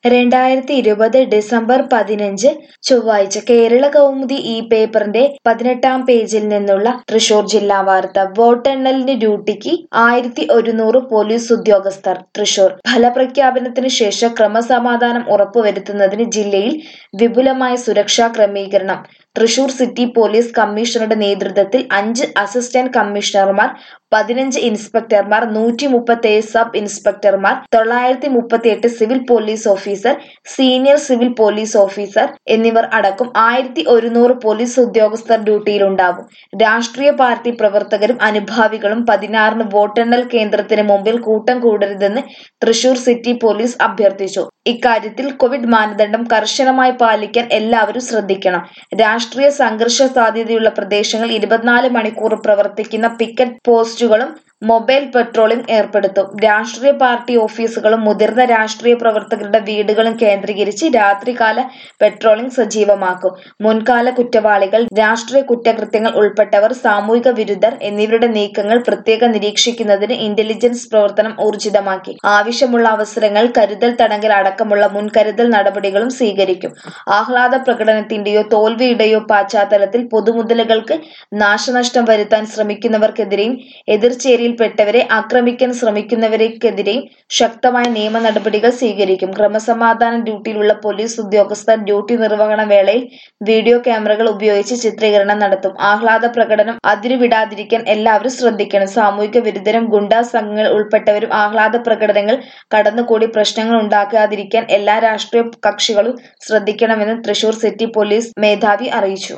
രണ്ടായിരത്തി ഇരുപത് ഡിസംബർ പതിനഞ്ച് ചൊവ്വാഴ്ച കേരള കൗമുദി ഈ പേപ്പറിന്റെ പതിനെട്ടാം പേജിൽ നിന്നുള്ള തൃശൂർ ജില്ലാ വാർത്ത വോട്ടെണ്ണലിന് ഡ്യൂട്ടിക്ക് ആയിരത്തി ഒരുന്നൂറ് പോലീസ് ഉദ്യോഗസ്ഥർ തൃശൂർ ഫലപ്രഖ്യാപനത്തിന് ശേഷം ക്രമസമാധാനം ഉറപ്പുവരുത്തുന്നതിന് ജില്ലയിൽ വിപുലമായ സുരക്ഷാ ക്രമീകരണം തൃശൂർ സിറ്റി പോലീസ് കമ്മീഷണറുടെ നേതൃത്വത്തിൽ അഞ്ച് അസിസ്റ്റന്റ് കമ്മീഷണർമാർ പതിനഞ്ച് ഇൻസ്പെക്ടർമാർ നൂറ്റി മുപ്പത്തേഴ് സബ് ഇൻസ്പെക്ടർമാർ തൊള്ളായിരത്തി മുപ്പത്തിയെട്ട് civil police officer senior civil police officer എന്നിവർ അടക്കം ആയിരത്തി ഒരുന്നൂറ് പോലീസ് ഉദ്യോഗസ്ഥർ ഡ്യൂട്ടിയിലുണ്ടാകും രാഷ്ട്രീയ പാർട്ടി പ്രവർത്തകരും അനുഭാവികളും പതിനാറിന് വോട്ടെണ്ണൽ കേന്ദ്രത്തിന് മുമ്പിൽ കൂട്ടം കൂടരുതെന്ന് തൃശൂർ സിറ്റി പോലീസ് അഭ്യർത്ഥിച്ചു ഇക്കാര്യത്തിൽ കോവിഡ് മാനദണ്ഡം കർശനമായി പാലിക്കാൻ എല്ലാവരും ശ്രദ്ധിക്കണം രാഷ്ട്രീയ സംഘർഷ സാധ്യതയുള്ള പ്രദേശങ്ങൾ ഇരുപത്തിനാല് മണിക്കൂർ പ്രവർത്തിക്കുന്ന പിക്കറ്റ് പോസ്റ്റുകളും മൊബൈൽ പെട്രോളിംഗ് ഏർപ്പെടുത്തും രാഷ്ട്രീയ പാർട്ടി ഓഫീസുകളും മുതിർന്ന രാഷ്ട്രീയ പ്രവർത്തകരുടെ വീടുകളും കേന്ദ്രീകരിച്ച് രാത്രികാല പെട്രോളിംഗ് സജീവമാക്കും മുൻകാല കുറ്റവാളികൾ രാഷ്ട്രീയ കുറ്റകൃത്യങ്ങൾ ഉൾപ്പെട്ടവർ സാമൂഹിക വിരുദ്ധർ എന്നിവരുടെ നീക്കങ്ങൾ പ്രത്യേകം നിരീക്ഷിക്കുന്നതിന് ഇന്റലിജൻസ് പ്രവർത്തനം ഊർജിതമാക്കി ആവശ്യമുള്ള അവസരങ്ങൾ കരുതൽ തടങ്കൽ അടക്കമുള്ള മുൻകരുതൽ നടപടികളും സ്വീകരിക്കും ആഹ്ലാദ പ്രകടനത്തിന്റെയോ തോൽവിയുടെയോ പശ്ചാത്തലത്തിൽ പൊതുമുതലുകൾക്ക് നാശനഷ്ടം വരുത്താൻ ശ്രമിക്കുന്നവർക്കെതിരെയും എതിർചേരിയിൽപ്പെട്ടവരെ ആക്രമിക്കാൻ ശ്രമിക്കുന്നവർക്കെതിരെയും ശക്തമായ നിയമ നടപടികൾ സ്വീകരിക്കും ക്രമസമാധാന ഡ്യൂട്ടിയിലുള്ള പോലീസ് ഉദ്യോഗസ്ഥർ ഡ്യൂട്ടി നിർവഹണ വേളയിൽ വീഡിയോ ക്യാമറകൾ ഉപയോഗിച്ച് ചിത്രീകരണം നടത്തും ആഹ്ലാദ പ്രകടനം അതിരുവിടാതിരിക്കാൻ എല്ലാവരും ശ്രദ്ധിക്കണം സാമൂഹിക വിരുദ്ധരും ഗുണ്ടാ സംഘങ്ങൾ ഉൾപ്പെട്ടവരും ആഹ്ലാദ പ്രകടനങ്ങൾ കടന്നുകൂടി പ്രശ്നങ്ങൾ ഉണ്ടാക്കാതിരിക്കാൻ എല്ലാ രാഷ്ട്രീയ കക്ഷികളും ശ്രദ്ധിക്കണമെന്ന് തൃശൂർ സിറ്റി പോലീസ് മേധാവി അറിയിച്ചു